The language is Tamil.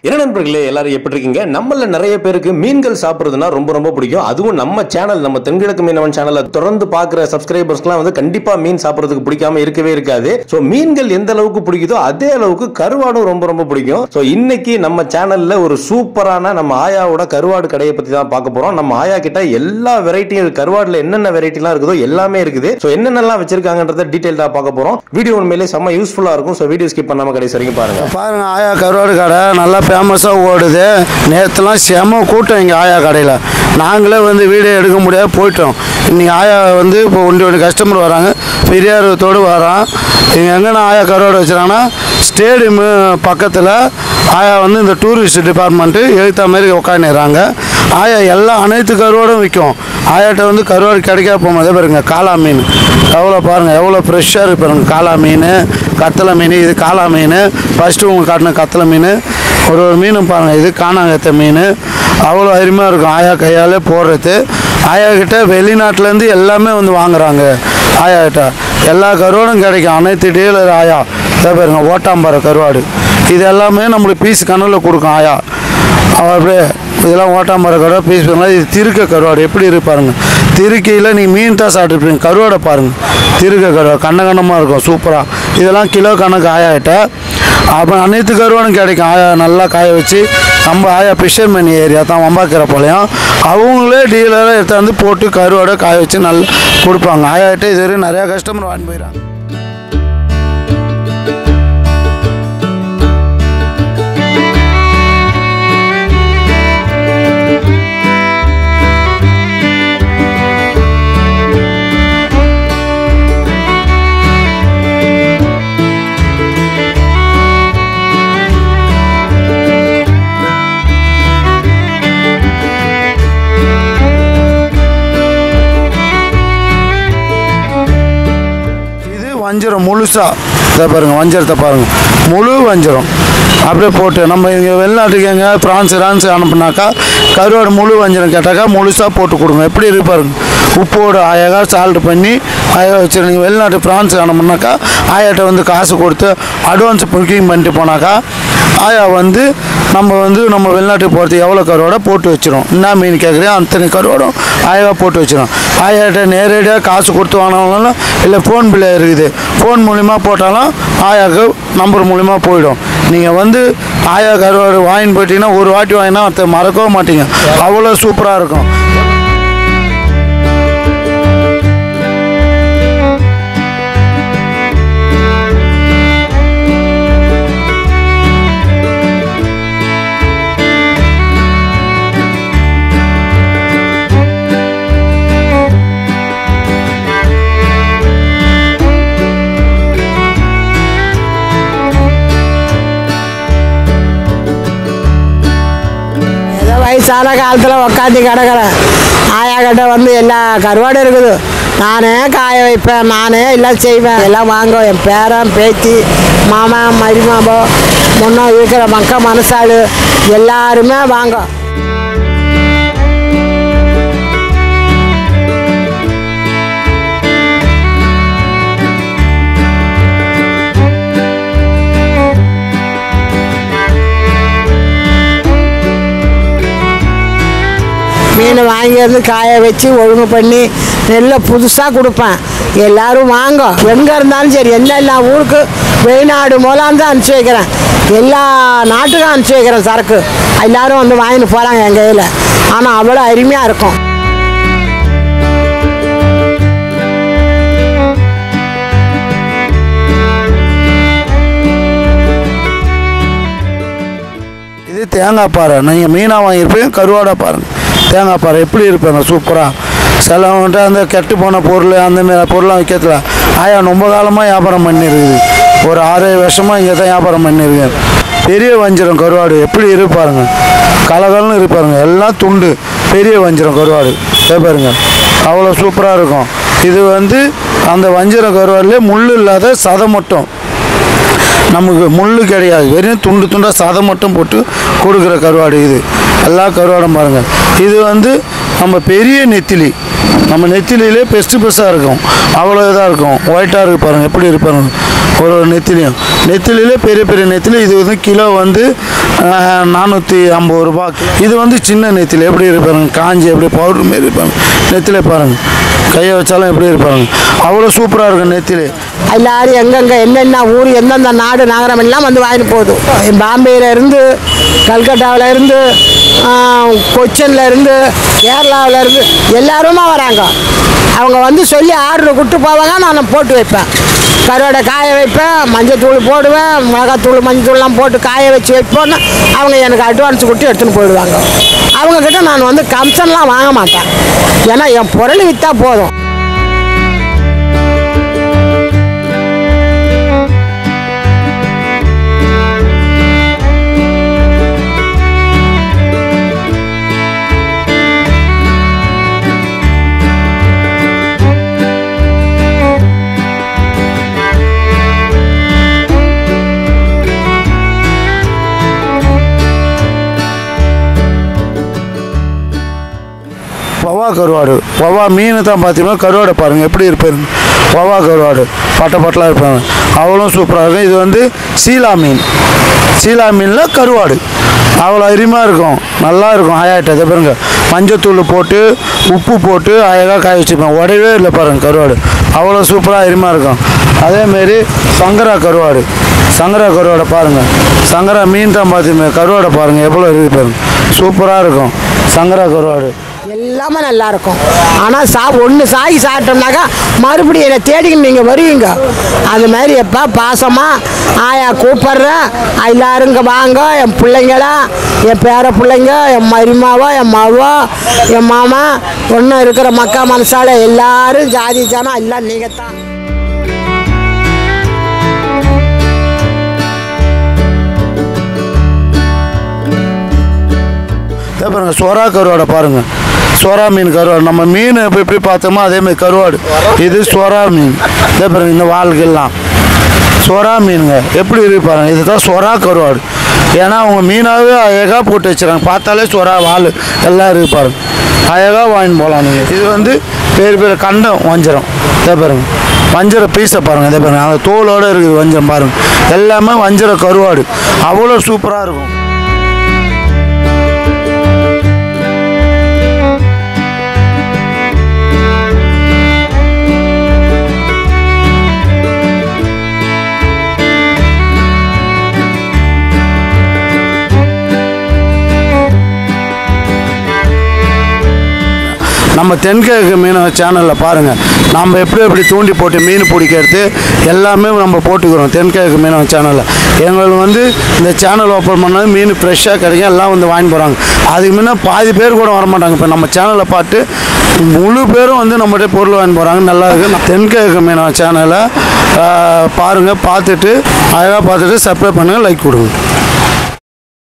என்ன நண்பர்களே எல்லாரும் எப்படி இருக்கீங்க நம்மள நிறைய பேருக்கு மீன்கள் சாப்பிடுறதுனா ரொம்ப ரொம்ப பிடிக்கும் அதுவும் நம்ம சேனல் நம்ம தென்கிழக்கு மீனவன் சேனலை தொடர்ந்து பார்க்குற சப்ஸ்கிரைபர்ஸ்க்குலாம் வந்து கண்டிப்பா மீன் சாப்பிடுறதுக்கு பிடிக்காம இருக்கவே இருக்காது ஸோ மீன்கள் எந்த அளவுக்கு பிடிக்குதோ அதே அளவுக்கு கருவாடும் ரொம்ப ரொம்ப பிடிக்கும் ஸோ இன்னைக்கு நம்ம சேனல்ல ஒரு சூப்பரான நம்ம ஆயாவோட கருவாடு கடையை பத்தி தான் பார்க்க போறோம் நம்ம ஆயா கிட்ட எல்லா வெரைட்டியும் கருவாடுல என்னென்ன வெரைட்டிலாம் இருக்குதோ எல்லாமே இருக்குது ஸோ என்னென்னலாம் வச்சிருக்காங்கன்றத டீட்டெயில்டா பார்க்க போறோம் வீடியோ உண்மையிலே செம்ம யூஸ்ஃபுல்லா இருக்கும் ஸோ வீடியோ ஸ்கிப் பண்ணாம கடைசி வரைக்கும் பாருங்க பாருங்க ஆயா கருவாடு கடை நல்லா ஃபேமஸாக ஓடுது நேற்றுலாம் செம கூட்டம் இங்கே ஆயா கடையில் நாங்களே வந்து வீடியோ எடுக்க முடியாது போயிட்டோம் இன்றைக்கி ஆயா வந்து இப்போ ஒன்று ஒன்று கஸ்டமர் வராங்க பெரியாரத்தோடு வரான் இங்கே எங்கன்னா ஆயா கருவாடு வச்சுருக்காங்கன்னா ஸ்டேடியமு பக்கத்தில் ஆயா வந்து இந்த டூரிஸ்ட் டிபார்ட்மெண்ட்டு எழுத்த மாதிரி உட்காந்துறாங்க ஆயா எல்லா அனைத்து கருவாடும் விற்கும் ஆயாட்ட வந்து கருவாடு கிடைக்காம போகும்போது பாருங்க காளா மீன் எவ்வளோ பாருங்கள் எவ்வளோ ஃப்ரெஷ்ஷாக இருக்கு பாருங்க காளா மீன் கத்தலை மீன் இது காளா மீன் ஃபஸ்ட்டு உங்களுக்கு காட்டின கத்தலை மீன் ஒரு ஒரு மீனும் பாருங்கள் இது காணாங்கத்த மீன் அவ்வளோ அருமையாக இருக்கும் ஆயா கையாலே போடுறது ஆயா கிட்ட வெளிநாட்டிலேருந்து எல்லாமே வந்து வாங்குறாங்க ஆயா கிட்ட எல்லா கருவாடும் கிடைக்கும் அனைத்து டீலர் ஆயா இதை பாருங்க ஓட்டாம்பர கருவாடு இது எல்லாமே நம்மளுக்கு பீஸ் கணக்கில் கொடுக்கும் ஆயா அவன் அப்படியே இதெல்லாம் ஓட்டாம்பர கருவாடு பீஸ் பண்ணலாம் இது திருக்க கருவாடு எப்படி இருக்கு பாருங்க திருக்கையில் நீ மீன் தான் சாப்பிட்ருப்பீங்க கருவாடை பாருங்க திருக்க கருவாடு கண்ண கண்ணமாக இருக்கும் சூப்பராக இதெல்லாம் கிலோ கணக்கு ஆயாட்ட அப்போ அனைத்து கருவாடும் கிடைக்கும் ஆயா நல்லா காய வச்சு நம்ம ஆயா ஃபிஷர்மேன் ஏரியா தான் வம்பாக்கிற போலையும் அவங்களே டீலராக எடுத்தாந்து போட்டு கருவாடை காய வச்சு நல்லா கொடுப்பாங்க ஆயாட்ட இதுவரை நிறையா கஸ்டமர் வாங்கி போயிடறாங்க இது வஞ்சிரம் முழுசாக இதை பாருங்கள் வஞ்சரத்தை பாருங்கள் முழு வஞ்சரம் அப்படியே போட்டு நம்ம இங்கே வெளிநாட்டுக்கு எங்கே ஃப்ரான்ஸ் ஃப்ரான்ஸ் அனுப்புனாக்கா கருவாடு முழு வஞ்சரம் கேட்டாக்கா முழுசாக போட்டு கொடுங்க எப்படி இருக்கு பாருங்க உப்போடு அழகாக சால்ட் பண்ணி அழகாக வச்சு நீங்கள் வெளிநாட்டு ஃப்ரான்ஸ் அனுப்புனாக்கா ஆயாட்ட வந்து காசு கொடுத்து அட்வான்ஸ் புக்கிங் பண்ணிட்டு போனாக்கா ஆயா வந்து நம்ம வந்து நம்ம வெளிநாட்டுக்கு போகிறது எவ்வளோ கருவாடை போட்டு வச்சிரும் என்ன மீன் கேட்குறியோ அத்தனை கருவாடும் ஆயாவாக போட்டு வச்சிரும் ஆயாட்ட நேரடியாக காசு கொடுத்து வாங்கினாலும் இல்லை ஃபோன் பில்லே இருக்குது ஃபோன் மூலிமா போட்டாலும் ஆயாவுக்கு நம்பர் மூலிமா போயிடும் நீங்கள் வந்து ஆயா கருவாடு வாங்கின்னு போயிட்டீங்கன்னா ஒரு வாட்டி வாங்கினா அதை மறக்கவே மாட்டீங்க அவ்வளோ சூப்பராக இருக்கும் ஏதோ வயசான காலத்தில் உக்காந்து கிடக்கிறேன் ஆயா கிட்ட வந்து எல்லா கருவாடும் இருக்குது நானே காய வைப்பேன் நானே எல்லாம் செய்வேன் எல்லாம் வாங்க என் பேரன் பேத்தி மாமா மருமாபோ முன்னே இருக்கிற மக்க மனசாளு எல்லாருமே வாங்க மீன் வாங்கி வந்து காய வச்சு ஒழுங்கு பண்ணி நெல்லை புதுசாக கொடுப்பேன் எல்லாரும் வாங்க எங்கே இருந்தாலும் சரி என்ன எல்லா ஊருக்கு வெளிநாடு மூலாந்து அனுப்பிச்சி வைக்கிறேன் எல்லா நாட்டுக்கும் அனுப்பிச்சி வைக்கிறேன் சரக்கு எல்லாரும் வந்து வாங்கிட்டு போகிறாங்க என் கையில் ஆனால் அவ்வளோ அருமையாக இருக்கும் இது தேங்காய் பாறை நீங்கள் மீனாக வாங்கியிருப்பீங்க கருவாடை பாருங்க தேங்காய் பாறை எப்படி இருப்பேங்க சூப்பராக சிலவன்ட்டு அந்த கெட்டு போன பொருள் அந்த மாதிரி பொருள்லாம் விற்கிறதுல ஆயா ரொம்ப காலமாக வியாபாரம் பண்ணியிருக்குது ஒரு ஆறு வருஷமாக இங்கே தான் வியாபாரம் பண்ணியிருக்கேன் பெரிய வஞ்சிரம் கருவாடு எப்படி இருப்பாருங்க கலகலன்னு இருப்பாருங்க எல்லாம் துண்டு பெரிய வஞ்சிரம் கருவாடு இதோ பாருங்க அவ்வளோ சூப்பராக இருக்கும் இது வந்து அந்த வஞ்சிரம் கருவாடுலேயே முள் இல்லாத சதை மட்டும் நமக்கு முள் கிடையாது வெறும் துண்டு துண்டாக சதை மட்டும் போட்டு கொடுக்குற கருவாடு இது எல்லா கருவாடும் பாருங்கள் இது வந்து நம்ம பெரிய நெத்திலி நம்ம நெத்திலியிலே பெஸ்ட்டு பெருசாக இருக்கும் அவ்வளோ இதாக இருக்கும் ஒயிட்டாக இருக்கு பாருங்கள் எப்படி இருப்பாருங்க ஒரு ஒரு நெத்திலியும் நெத்திலியிலே பெரிய பெரிய நெத்திலி இது வந்து கிலோ வந்து நானூற்றி ஐம்பது ரூபா இது வந்து சின்ன நெத்திலி எப்படி இருப்பாருங்க காஞ்சி எப்படி பவுடர் மாரி இருப்பாங்க நெத்திலே பாருங்க கையை வச்சாலும் எப்படி இருப்பாங்க அவ்வளோ சூப்பராக இருக்கும் நெத்திலி எல்லாரும் எங்கெங்கே என்னென்ன ஊர் எந்தெந்த நாடு நகரம் எல்லாம் வந்து வாங்கிட்டு போகுது பாம்பேல இருந்து கல்கட்டாவில் இருந்து கொச்சின்ல இருந்து கேரளாவில் இருந்து எல்லாருமா வராங்க அவங்க வந்து சொல்லி ஆர்டர் கொடுத்து போவாங்க நான் போட்டு வைப்பேன் கருவாடை காய வைப்பேன் மஞ்சத்தூள் போடுவேன் மிளகாத்தூள் மஞ்சத்தூள்லாம் போட்டு காய வச்சு வைப்போன்னு அவங்க எனக்கு அட்வான்ஸ் கொடுத்து எடுத்துன்னு போயிடுவாங்க அவங்கக்கிட்ட நான் வந்து கமிஷன்லாம் வாங்க மாட்டேன் ஏன்னா என் பொருள் விற்றா போதும் பவா கருவாடு பவா மீன் தான் பார்த்தீங்கன்னா கருவாடை பாருங்கள் எப்படி இருப்பாருங்க பவா கருவாடு பட்டை பட்டலாக இருப்பாங்க அவ்வளோ சூப்பராக இருக்கும் இது வந்து சீலா மீன் சீலா மீனில் கருவாடு அவ்வளோ அருமையாக இருக்கும் நல்லா இருக்கும் ஆயாட்ட அதை பாருங்க மஞ்சத்தூள் போட்டு உப்பு போட்டு அழகாக காய வச்சுப்பேன் உடையவே இல்லை பாருங்கள் கருவாடு அவ்வளோ சூப்பராக அருமையாக இருக்கும் அதேமாரி சங்கரா கருவாடு சங்கரா கருவாடை பாருங்கள் சங்கரா மீன் தான் பார்த்தீங்க கருவாடை பாருங்கள் எவ்வளோ இருக்குது பாருங்க சூப்பராக இருக்கும் சங்கரா கருவாடு எல்லாமே நல்லா இருக்கும் ஆனால் சா ஒன்று சாகி சாப்பிட்டோம்னாக்கா மறுபடியும் என்னை தேடிக்கின்னு நீங்கள் வருவீங்க அது மாதிரி எப்போ பாசமாக ஆயா கூப்பிட்றேன் எல்லாரும் இங்கே வாங்க என் பிள்ளைங்களா என் பேர பிள்ளைங்க என் மருமாவோ என் மவோ என் மாமா ஒன்றும் இருக்கிற மக்கா மனசால எல்லாரும் ஜாதி ஜனம் எல்லாம் நீங்கள் தான் இதோ பாருங்க சொரா கருவாடை பாருங்க சொரா மீன் கருவாடு நம்ம மீன் எப்படி எப்படி பார்த்தோமோ அதே மாதிரி கருவாடு இது சொரா மீன் இதோ பாருங்க இந்த வாள்கள்லாம் சொரா மீனுங்க எப்படி இருக்கு பாருங்க இதுதான் சொரா கருவாடு ஏன்னா அவங்க மீனாகவே அழகாக போட்டு வச்சுருக்காங்க பார்த்தாலே சொரா வால் எல்லாம் இருக்கு பாருங்க அழகாக வாங்கிட்டு போகலாம் நீங்கள் இது வந்து பெரிய பெரிய கண்டம் வஞ்சிரம் இதோ பாருங்க வஞ்சர பீஸை பாருங்க இதே பாருங்க அந்த தோலோடு இருக்குது வஞ்சரம் பாருங்க எல்லாமே வஞ்சர கருவாடு அவ்வளோ சூப்பராக இருக்கும் நம்ம தென்கிழக்கு மீனவ சேனலில் பாருங்கள் நம்ம எப்படி எப்படி தூண்டி போட்டு மீன் பிடிக்கிறது எல்லாமே நம்ம போட்டுக்கிறோம் தென்கிழக்கு மீனவ சேனலில் எங்களுக்கு வந்து இந்த சேனல் ஓப்பன் பண்ணது மீன் ஃப்ரெஷ்ஷாக கிடைக்கும் எல்லாம் வந்து வாங்கி போகிறாங்க அதுக்கு முன்னே பாதி பேர் கூட வரமாட்டாங்க இப்போ நம்ம சேனலை பார்த்து முழு பேரும் வந்து நம்மகிட்ட பொருள் வாங்கி போகிறாங்க நல்லா இருக்குது தென்கிழக்கு மீனவ சேனலை பாருங்கள் பார்த்துட்டு அழகாக பார்த்துட்டு சப்ஸ்கிரைப் பண்ணுங்கள் லைக் கொடுங்க